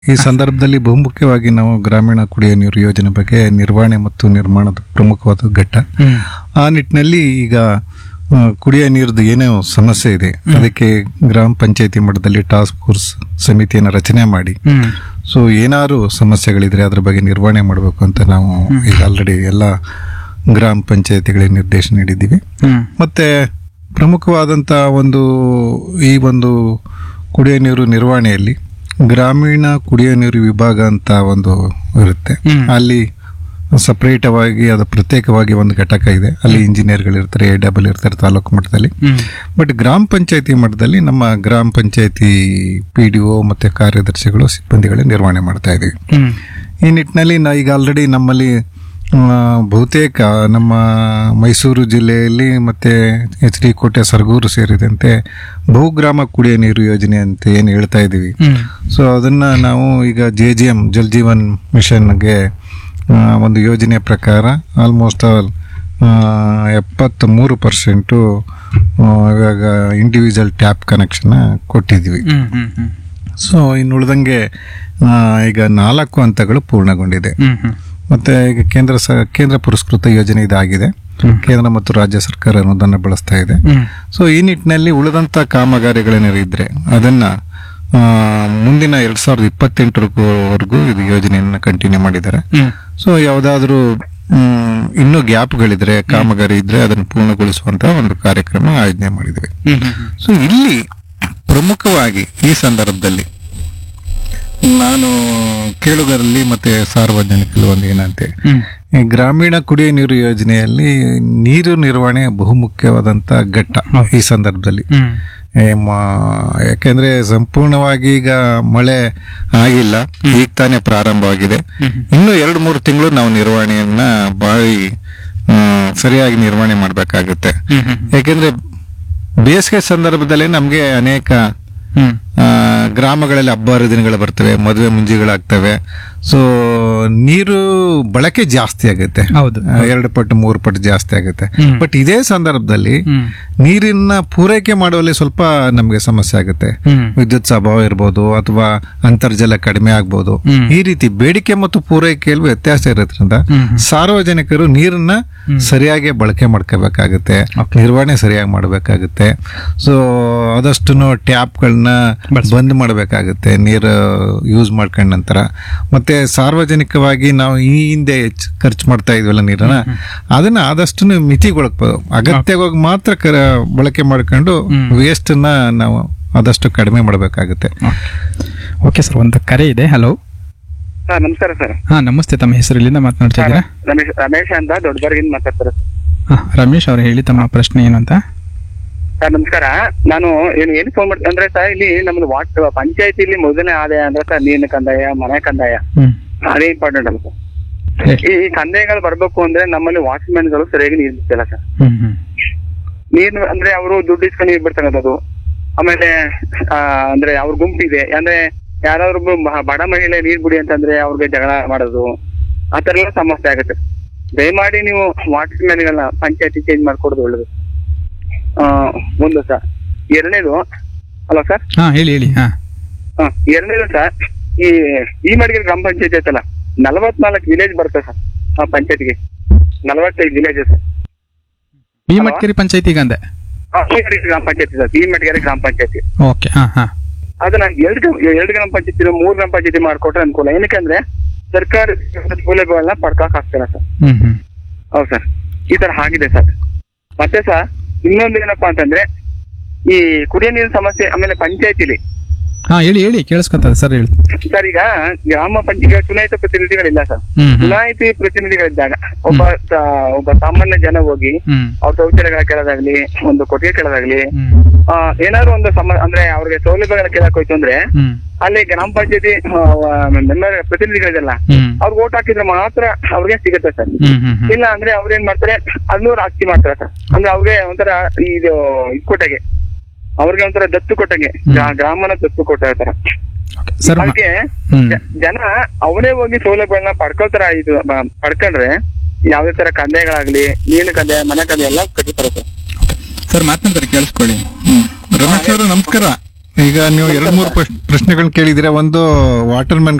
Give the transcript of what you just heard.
ಈ ಸಂದರ್ಭದಲ್ಲಿ ಬಹುಮುಖ್ಯವಾಗಿ ನಾವು ಗ್ರಾಮೀಣ ಕುಡಿಯುವ ನೀರು ಯೋಜನೆ ಬಗ್ಗೆ ನಿರ್ವಹಣೆ ಮತ್ತು ನಿರ್ಮಾಣದ ಪ್ರಮುಖವಾದ ಘಟ್ಟ ಹ್ಮ್ ಆ ನಿಟ್ಟಿನಲ್ಲಿ ಈಗ ಆ, ಕುಡಿಯುವ ನೀರದ್ದು ಏನೋ ಸಮಸ್ಯೆ ಇದೆ ಅದಕ್ಕೆ ಗ್ರಾಮ ಪಂಚಾಯತಿ ಮಟ್ಟದಲ್ಲಿ ಟಾಸ್ಕ್ ಫೋರ್ಸ್ ಸಮಿತಿಯನ್ನು ರಚನೆ ಮಾಡಿ ಹ್ಮ್ ಸೊ ಏನಾದ್ರು ಸಮಸ್ಯೆಗಳಿದ್ರೆ ಅದ್ರ ಬಗ್ಗೆ ನಿರ್ವಹಣೆ ಮಾಡಬೇಕು ಅಂತ ನಾವು ಈಗ ಆಲ್ರೆಡಿ ಎಲ್ಲ ಗ್ರಾಮ ಪಂಚಾಯತಿಗಳಿಗೆ ನಿರ್ದೇಶನ ನೀಡಿದ್ದೀವಿ ಹ್ಮ್ ಮತ್ತೆ ಪ್ರಮುಖವಾದಂಥ ಒಂದು ಈ ಒಂದು ಕುಡಿಯೋ ನೀರು ನಿರ್ವಹಣೆಯಲ್ಲಿ ಗ್ರಾಮೀಣ ಕುಡಿಯೋ ನೀರು ವಿಭಾಗ ಅಂತ ಒಂದು ಇರುತ್ತೆ ಹ್ಮ್. ಅಲ್ಲಿ ಸಪ್ರೇಟವಾಗಿ ಅದು ಪ್ರತ್ಯೇಕವಾಗಿ ಒಂದು ಘಟಕ ಇದೆ ಅಲ್ಲಿ ಇಂಜಿನಿಯರ್ಗಳು ಇರ್ತಾರೆ ಎ ಡಬಲ್ ಇರ್ತಾರೆ ತಾಲೂಕು ಮಟ್ಟದಲ್ಲಿ ಹ್ಮ್ ಬಟ್ ಗ್ರಾಮ ಪಂಚಾಯತಿ ಮಟ್ಟದಲ್ಲಿ ನಮ್ಮ ಗ್ರಾಮ ಪಂಚಾಯತಿ ಪಿ ಡಿ ಒ ಮತ್ತು ಕಾರ್ಯದರ್ಶಿಗಳು ಸಿಬ್ಬಂದಿಗಳ ನಿರ್ವಹಣೆ ಮಾಡ್ತಾ ಇದ್ದೀವಿ ಹ್ಮ್ ಈ ನಿಟ್ಟಿನಲ್ಲಿ ನಾ ಈಗ ಆಲ್ರೆಡಿ ನಮ್ಮಲ್ಲಿ ಆ, ಬಹುತೇಕ ನಮ್ಮ ಮೈಸೂರು ಜಿಲ್ಲೆಯಲ್ಲಿ ಮತ್ತೆ ಎಚ್ ಡಿ ಕೋಟೆ ಸರಗೂರು ಸೇರಿದಂತೆ ಬಹುಗ್ರಾಮ ಕುಡಿಯೋ ನೀರು ಯೋಜನೆ ಅಂತ ಏನು ಹೇಳ್ತಾ ಇದ್ದೀವಿ ಹ್ಮ್ ಸೊ ಅದನ್ನ ನಾವು ಈಗ J G M Jal Jeevan ಮಿಷನ್ಗೆ ಆ, ಒಂದು ಯೋಜನೆ ಪ್ರಕಾರ ಆಲ್ಮೋಸ್ಟ್ ಆಲ್ ಎಪ್ಪತ್ತ್ ಮೂರು ಪರ್ಸೆಂಟು ಇವಾಗ ಇಂಡಿವಿಜುವಲ್ ಟ್ಯಾಪ್ ಕನೆಕ್ಷನ್ ಕೊಟ್ಟಿದ್ವಿ ಹ್ಮ್ ಹ್ಮ್ ಹ್ಮ್ ಸೊ ಇನ್ನು ಉಳಿದಂಗೆ ಆ, ಈಗ ನಾಲ್ಕು ಹಂತಗಳು ಪೂರ್ಣಗೊಂಡಿದೆ ಹ್ಮ್ ಹ್ಮ್ ಮತ್ತೆ ಈಗ ಕೇಂದ್ರ ಸ ಕೇಂದ್ರ ಪುರಸ್ಕೃತ ಯೋಜನೆ ಇದಾಗಿದೆ ಹ್ಮ್. ಕೇಂದ್ರ ಮತ್ತು ರಾಜ್ಯ ಸರ್ಕಾರ ಅನುದಾನ ಬಳಸ್ತಾ ಇದೆ ಹ್ಮ್ ಸೊ ಈ ನಿಟ್ಟಿನಲ್ಲಿ ಉಳಿದಂತ ಕಾಮಗಾರಿಗಳೇನಾದ್ರು ಇದ್ರೆ ಅದನ್ನ ಆ, ಮುಂದಿನ ಎರಡ್ ಸಾವಿರದ ಇಪ್ಪತ್ತೆಂಟರವರೆಗೂ ಇದು ಯೋಜನೆಯನ್ನ ಕಂಟಿನ್ಯೂ ಮಾಡಿದ್ದಾರೆ ಹ್ಮ್ ಸೊ ಯಾವುದಾದ್ರೂ ಮ್, ಇನ್ನೂ ಗ್ಯಾಪ್ಗಳಿದ್ರೆ ಕಾಮಗಾರಿ ಇದ್ರೆ ಅದನ್ನು ಪೂರ್ಣಗೊಳಿಸುವಂತ ಒಂದು ಕಾರ್ಯಕ್ರಮ ಆಯೋಜನೆ ಮಾಡಿದ್ವಿ ಹ್ಮ್ ಹ್ಮ್ ಸೊ ಇಲ್ಲಿ ಪ್ರಮುಖವಾಗಿ ಈ ಸಂದರ್ಭದಲ್ಲಿ ನಾನು ಕೇಳುಗರಲ್ಲಿ ಮತ್ತೆ ಸಾರ್ವಜನಿಕರು ಒಂದು ಏನಂತೆ ಹ್ಮ್ ಈ ಗ್ರಾಮೀಣ ಕುಡಿಯುವ ನೀರು ಯೋಜನೆಯಲ್ಲಿ ನೀರು ನಿರ್ವಹಣೆ ಬಹುಮುಖ್ಯವಾದಂತ ಘಟ್ಟ ಈ ಸಂದರ್ಭದಲ್ಲಿ ಹ್ಮ್ ಏ ಮ- ಯಾಕೆಂದ್ರೆ ಸಂಪೂರ್ಣವಾಗಿ ಈಗ ಮಳೆ ಆಗಿಲ್ಲ ಈಗ ತಾನೇ ಪ್ರಾರಂಭವಾಗಿದೆ ಇನ್ನು ಎರಡು ಮೂರು ತಿಂಗಳು ನಾವು ನಿರ್ವಹಣೆಯನ್ನ ಬಾಳಿ ಆ, ಸರಿಯಾಗಿ ನಿರ್ವಹಣೆ ಮಾಡಬೇಕಾಗುತ್ತೆ ಹ್ಮ್ ಹ್ಮ್ ಯಾಕೆಂದ್ರೆ ಬೇಸಿಗೆ ಸಂದರ್ಭದಲ್ಲಿ ನಮಗೆ ಅನೇಕ ಹ್ಮ್ ಆ, ಗ್ರಾಮಗಳಲ್ಲಿ ಹಬ್ಬ ಹರಿದಿನಗಳು ಬರ್ತವೆ ಮದುವೆ ಮುಂಜಿಗಳಾಗ್ತವೆ ಸೊ ನೀರು ಬಳಕೆ ಜಾಸ್ತಿ ಆಗುತ್ತೆ ಹೌದು ಆ, ಎರಡು ಪಟ್ಟು ಮೂರು ಪಟ್ಟು ಜಾಸ್ತಿ ಆಗುತ್ತೆ ಹ್ಮ್. ಬಟ್ ಇದೇ ಸಂದರ್ಭದಲ್ಲಿ ಹ್ಮ್ ನೀರಿನ ಪೂರೈಕೆ ಮಾಡುವಲ್ಲಿ ಸ್ವಲ್ಪ ನಮಗೆ ಸಮಸ್ಯೆ ಆಗುತ್ತೆ ಹ್ಮ್ ವಿದ್ಯುತ್ ಅಭಾವ ಇರ್ಬೋದು ಅಥವಾ ಅಂತರ್ಜಲ ಕಡಿಮೆ ಆಗ್ಬೋದು ಹ್ಮ್. ಈ ರೀತಿ ಬೇಡಿಕೆ ಮತ್ತು ಪೂರೈಕೆಯಲ್ಲಿ ವ್ಯತ್ಯಾಸ ಇರೋದ್ರಿಂದ ಹ್ಮ್ ಹ್ಮ್. ಸಾರ್ವಜನಿಕರು ನೀರನ್ನ ಸರಿಯಾಗಿ ಬಳಕೆ ಮಾಡ್ಕೋಬೇಕಾಗುತ್ತೆ ನಿರ್ವಹಣೆ ಸರಿಯಾಗಿ ಮಾಡಬೇಕಾಗುತ್ತೆ ಸೊ ಆದಷ್ಟು ಟ್ಯಾಪ್ಗಳನ್ನ ಬಂದ್ ಮಾಡಬೇಕಾಗುತ್ತೆ ನೀರು ಯೂಸ್ ಮಾಡ್ಕೊಂಡ ನಂತರ ಮತ್ತೆ ಸಾರ್ವಜನಿಕವಾಗಿ ನಾವು ಈ ಹಿಂದೆ ಹೆಚ್ಚು ಖರ್ಚು ಮಾಡ್ತಾ ಇದ್ವಲ್ಲ ನೀರನ್ನ ಅದನ್ನ ಆದಷ್ಟು ಮಿತಿಗೊಳಕ್ಬೋದು ಅಗತ್ಯವಾಗಿ ಮಾತ್ರ ಕರ ಬಳಕೆ ಮಾಡ್ಕೊಂಡು ವೇಸ್ಟ್ ನ ನಾವು ಆದಷ್ಟು ಕಡಿಮೆ ಮಾಡಬೇಕಾಗುತ್ತೆ ಓಕೆ ಸರ್ ಒಂದು ಕರೆ ಇದೆ ಹಲೋ ಸರ್ ನಮಸ್ಕಾರ ಸರ್ ಹಾ ನಮಸ್ತೆ ತಮ್ಮ ಹೆಸರು ಇಲ್ಲಿಂದ ಮಾತನಾಡ್ತಾ ಇದ್ದೀರಾ ರಮೇಶ್ ರಮೇಶ್ ಅಂತ ದೊಡ್ಡಬರ್ಗಿಂದ ಮಾತಾಡ್ತಾರೆ ಹಾ ರಮೇಶ್ ಅವರು ಹೇಳಿ ತಮ್ಮ ಪ್ರಶ್ನೆ ಏನು ಅಂತ ಸರ್ ನಮಸ್ಕಾರ ನಾನು ಏನು ಏನು ಫೋನ್ ಮಾಡ್ತೀನಿ ಅಂದ್ರೆ ಸರ್ ಇಲ್ಲಿ ನಮ್ದು ವಾಟ್ ಪಂಚಾಯತಿಲಿ ಮೊದಲನೇ ಆದಾಯ ಅಂದ್ರೆ ಸರ್ ನೀರಿನ ಕಂದಾಯ ಮನೆ ಕಂದಾಯ ಹ್ಮ್ ಅದೇ ಇಂಪಾರ್ಟೆಂಟ್ ಅಲ್ಲ ಸರ್ ಹೇ. ಈ ಈ ಕಂದಾಯಗಳು ಬರ್ಬೇಕು ಅಂದ್ರೆ ನಮ್ಮಲ್ಲಿ ವಾಚ್ಮ್ಯಾನ್ಗಳು ಸರಿಯಾಗಿ ನೀರು ಬಿಡ್ತಿಲ್ಲ ಸರ್ ಹ್ಮ್ ಹ್ಮ್ ನೀರು ಅಂದ್ರೆ ಅವರು ದುಡ್ಡು ಇಸ್ಕೊಂಡು ನೀರು ಬಿಡ್ತಕ್ಕಂಥದ್ದು ಆಮೇಲೆ ಆ, ಅಂದ್ರೆ ಅವ್ರ ಗುಂಪಿದೆ ಅಂದ್ರೆ ಯಾರಾದ್ರೂ ಒಬ್ರು ಬ- ಬಡ ಮಹಿಳೆ ನೀರ್ ಬಿಡಿ ಅಂತಂದ್ರೆ ಅವ್ರಿಗೆ ಜಗಳ ಮಾಡೋದು ಆ ತರ ಎಲ್ಲ ಸಮಸ್ಯೆ ಆಗುತ್ತೆ ದಯಮಾಡಿ ನೀವು ವಾಟರ್ಮ್ಯಾನ್ಗಳನ್ನ ಪಂಚಾಯತಿ ಚೇಂಜ್ ಮಾಡ್ಕೊಡೋದು ಒಳ್ಳೇದು ಆ, ಒಂದು ಸರ್ ಎರಡನೇದು ಅಲ್ಲ ಸರ್ ಹಾ ಹೇಳಿ ಹೇಳಿ ಹಾ ಹಾ ಎರಡನೇದು ಸರ್ ಈ ಈ ಮಡಿಗೆ ಗ್ರಾಮ ಪಂಚಾಯತಿ ಐತಲ್ಲ ನಲವತ್ನಾಲ್ಕು ವಿಲೇಜ್ ಬರುತ್ತೆ ಸರ್ ಆ ಪಂಚಾಯತಿಗೆ ನಲವತ್ತೈದು ವಿಲೇಜ್ ಸರ್ ಈ ಮಟ್ಕೇರಿ ಪಂಚಾಯತಿಗೆ ಅಂದೆ ಆ, ಈ ಮಡಿಗೆ ಗ್ರಾಮ ಪಂಚಾಯತಿ ಸರ್ ಈ ಮಡಿಗೆರೆ ಗ್ರಾಮ ಪಂಚಾಯತಿ ಓಕೆ ಹಾ ಹಾ ಅದನ್ನ ಎರಡು ಗ್ರಾಮ ಎರಡು ಗ್ರಾಮ ಪಂಚಾಯತಿ ಮೂರ್ ಗ್ರಾಮ ಪಂಚಾಯತಿ ಮಾಡ್ಕೊಟ್ರೆ ಅನುಕೂಲ ಏನಕ್ಕಂದ್ರೆ ಸರ್ಕಾರ ಸೌಲಭ್ಯಗಳನ್ನ ಪಡ್ಕೊಕ್ ಆಗ್ತಿಲ್ಲ ಸರ್ ಹ್ಮ್ ಹ್ಮ್ ಹೌದು ಸರ್ ಈ ತರ ಆಗಿದೆ ಸರ್ ಮತ್ತೆ ಸರ್ ಇನ್ನೊಂದು ಏನಪ್ಪಾ ಅಂತಂದ್ರೆ ಈ ಕುಡಿಯೋ ನೀರಿನ ಸಮಸ್ಯೆ ಆಮೇಲೆ ಪಂಚಾಯತಿಲಿ ಹಾ ಹೇಳಿ ಹೇಳಿ ಕೇಳಿಸ್ಕೊತದೆ ಸರ್ ಹೇಳಿ ಸರ್ ಈಗ ಗ್ರಾಮ ಪಂಚಾಯತ್ ಚುನಾಯಿತ ಪ್ರತಿನಿಧಿಗಳಿಲ್ಲ ಸರ್ ಹ್ಮ್ ಹ್ಮ್ ಚುನಾಯಿತಿ ಪ್ರತಿನಿಧಿಗಳಿದ್ದಾಗ ಒಬ್ಬ ಸ- ಒಬ್ಬ ಸಾಮಾನ್ಯ ಜನ ಹೋಗಿ ಹ್ಮ್ ಅವ್ರ ಶೌಚಾಲಯಗಳ ಕೇಳೋದಾಗ್ಲಿ ಒಂದು ಕೊಟ್ಟಿಗೆ ಕೇಳೋದಾಗ್ಲಿ ಹ್ಮ್ ಆ, ಏನಾದ್ರು ಒಂದು ಸಮ ಅಂದ್ರೆ ಅವ್ರಿಗೆ ಸೌಲಭ್ಯಗಳ ಕೇಳಕ್ ಹೋಯ್ತು ಅಂದ್ರೆ ಹ್ಮ್ ಅಲ್ಲಿ ಗ್ರಾಮ ಪಂಚಾಯತಿ ಮೆಂಬರ್ ಪ್ರತಿನಿಧಿಗಳಿದೆಲ್ಲ ಹ್ಮ್ ಅವ್ರಿಗೆ ಓಟ್ ಹಾಕಿದ್ರೆ ಮಾತ್ರ ಅವ್ರಿಗೆ ಸಿಗುತ್ತೆ ಸರ್ ಹ್ಮ್ ಹ್ಮ್ ಹ್ಮ್ ಇಲ್ಲ ಅಂದ್ರೆ ಅವ್ರೇನ್ ಮಾಡ್ತಾರೆ ಹದಿನೂರು ಆಸ್ತಿ ಮಾಡ್ತಾರೆ ಸರ್ ಅಂದ್ರೆ ಅವ್ರಿಗೆ ಒಂಥರ ಇದು ಇದ್ ಕೊಟ್ಟಂಗೆ ಅವ್ರಿಗೆ ಒಂಥರ ದತ್ತು ಕೊಟ್ಟಂಗೆ ಗ್ರಾ- ಗ್ರಾಮನ ದತ್ತು ಕೊಟ್ಟ ತರ Okay. ಸರ್ ಮ- ಅದಕ್ಕೆ ಹ್ಮ್ ಜ- ಜನ ಅವರೇ ಹೋಗಿ ಸೌಲಭ್ಯಗಳನ್ನ ಪಡ್ಕೊಳ್ತಾರ ಇದು ಮ- ಪಡ್ಕೊಂಡ್ರೆ ಯಾವ್ದೇ ತರ ಕಂದಾಯಗಳಾಗ್ಲಿ ನೀರಿನ ಕಂದಾಯ ಮನೆ ಕಂದಾಯ ಎಲ್ಲ ಕಟ್ಟಿರ್ತಾರೆ ಸರ್ ಸರ್ ಮಾತನಾಡ್ತಾರೆ ಕೇಳಿಸ್ಕೊಳ್ಳಿ ರಮೇಶ್ ಅವರು ನಮಸ್ಕಾರ ಈಗ ನೀವು ಎರಡು ಮೂರು ಪ್ರಶ್ನೆಗಳನ್ನ ಕೇಳಿದ್ರೆ ಒಂದು ವಾಟರ್ ಮ್ಯಾನ್